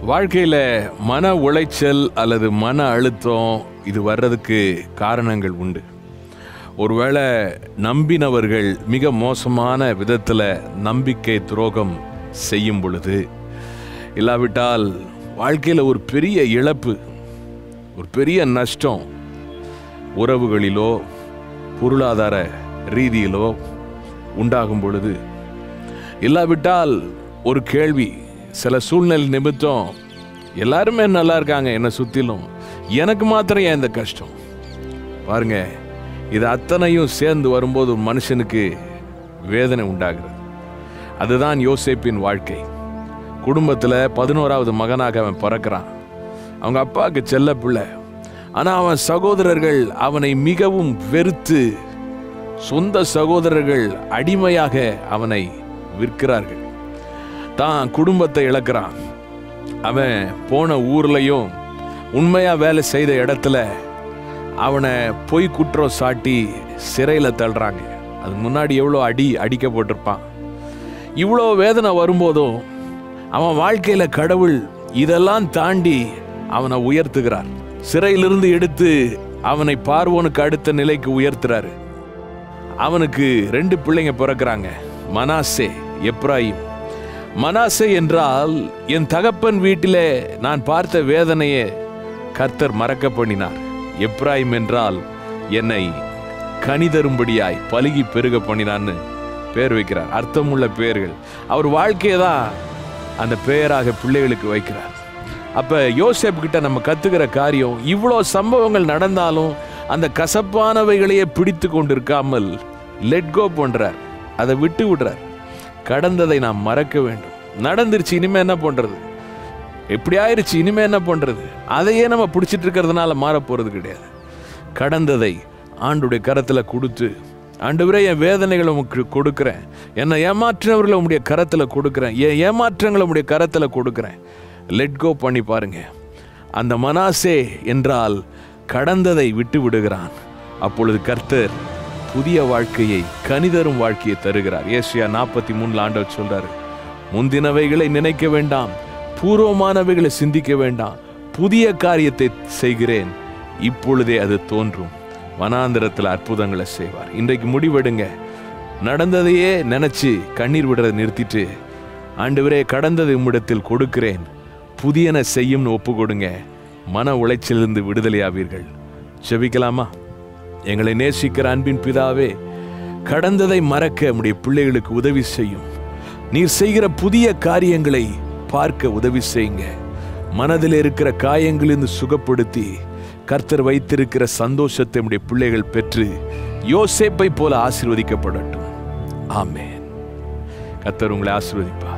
வாழ்க்கையில் மன உளைச்சல் அல்லது மன அழுத்தம் இது வர்றதுக்கு காரணங்கள் உண்டு ஒருவேளை நம்பினவர்கள் மிக மோசமான விதத்தில் நம்பிக்கை துரோகம் செய்யும் பொழுது இல்லாவிட்டால் வாழ்க்கையில் ஒரு பெரிய இழப்பு ஒரு பெரிய நஷ்டம் உறவுகளிலோ பொருளாதார ரீதியிலோ உண்டாகும் பொழுது இல்லாவிட்டால் ஒரு கேள்வி சில சூழ்நிலை நிமித்தம் எல்லாருமே நல்லா இருக்காங்க என்னை சுற்றிலும் எனக்கு மாத்திரம் ஏன் இந்த கஷ்டம் பாருங்க இது அத்தனையும் சேர்ந்து வரும்போது ஒரு மனுஷனுக்கு வேதனை உண்டாகிறது அதுதான் யோசேப்பின் வாழ்க்கை குடும்பத்தில் பதினோராவது மகனாக அவன் பிறக்கிறான் அவங்க அப்பாவுக்கு செல்ல பிள்ளை ஆனால் அவன் சகோதரர்கள் அவனை மிகவும் வெறுத்து சொந்த சகோதரர்கள் அடிமையாக அவனை விற்கிறார்கள் தான் குடும்பத்தை இழக்கிறான் அவன் போன ஊர்லயும் உண்மையா வேலை செய்த இடத்துல அவனை பொய் குற்றம் சாட்டி சிறையில் தள்ளுறாங்க அது முன்னாடி எவ்வளோ அடி அடிக்கப்பட்டிருப்பான் இவ்வளோ வேதனை வரும்போதும் அவன் வாழ்க்கையில் கடவுள் இதெல்லாம் தாண்டி அவனை உயர்த்துகிறார் சிறையிலிருந்து எடுத்து அவனை பார்வோனுக்கு அடுத்த நிலைக்கு உயர்த்துறாரு அவனுக்கு ரெண்டு பிள்ளைங்க பிறக்கிறாங்க மனாசே எப்ராயிம் மனாசே என்றால் என் தகப்பன் வீட்டிலே நான் பார்த்த வேதனையை கர்த்தர் மறக்க பண்ணினார் எப்ராயிம் என்றால் என்னை கனிதரும்படியாய் பலுகி பெருக பண்ணினான்னு பேர் வைக்கிறார் அர்த்தமுள்ள பெயர்கள் அவர் வாழ்க்கையை தான் அந்த பெயராக பிள்ளைகளுக்கு வைக்கிறார் அப்ப யோசேப் கிட்ட நம்ம கத்துக்கிற காரியம் இவ்வளோ சம்பவங்கள் நடந்தாலும் அந்த கசப்பானவைகளையே பிடித்து கொண்டிருக்காமல் லெட் கோ பண்றார் அதை விட்டு விடுறார் கடந்ததை நாம் மறக்க வேண்டும் நடந்துருச்சு இனிமே என்ன பண்றது எப்படி ஆயிருச்சு இனிமே என்ன பண்றது அதையே நம்ம பிடிச்சிட்டு இருக்கிறதுனால மாற போறது கிடையாது கடந்ததை ஆண்டுடைய கரத்துல கொடுத்து ஆண்டவரே என் வேதனைகளை உமக்கு கொடுக்குறேன் என்னை ஏமாற்றினவர்களை உம்முடைய கரத்தில் கொடுக்குறேன் என் ஏமாற்றங்களை உம்முடைய கரத்தில் கொடுக்குறேன் லெட் கோ பண்ணி பாருங்க அந்த மனாசே என்றால் கடந்ததை விட்டு விடுகிறான் அப்பொழுது கர்த்தர் புதிய வாழ்க்கையை கனிதரும் வாழ்க்கையை தருகிறார் ஏசியா நாற்பத்தி மூணுல ஆண்டவர் சொல்றாரு முந்தினவைகளை நினைக்க வேண்டாம் பூர்வமானவைகளை சிந்திக்க வேண்டாம் புதிய காரியத்தை செய்கிறேன் இப்பொழுதே அது தோன்றும் வனாந்திரத்தில் அற்புதங்களை செய்வார் இன்றைக்கு முடிவெடுங்க நடந்ததையே நினைச்சு கண்ணீர் விடுறதை நிறுத்திட்டு ஆண்டவரே கடந்ததை உம்மிடத்தில் கொடுக்கிறேன் புதியன செய்யும்னு ஒப்பு கொடுங்க மன உளைச்சிலிருந்து விடுதலையாவீர்கள் செபிக்கலாமா எங்களை நேசிக்கிற அன்பின் பிதாவே கடந்ததை மறக்க உம்முடைய பிள்ளைகளுக்கு உதவி செய்யும் நீர் செய்கிற புதிய காரியங்களை பார்க்க உதவி செய்யுங்க மனதில் இருக்கிற காயங்களிலிருந்து சுகப்படுத்தி கர்த்தர் வைத்திருக்கிற சந்தோஷத்தை உடைய பிள்ளைகள் பெற்று யோசேப்பை போல ஆசீர்வதிக்கப்படட்டும் ஆமென் கர்த்தர் உங்களை ஆசீர்வதிப்பார்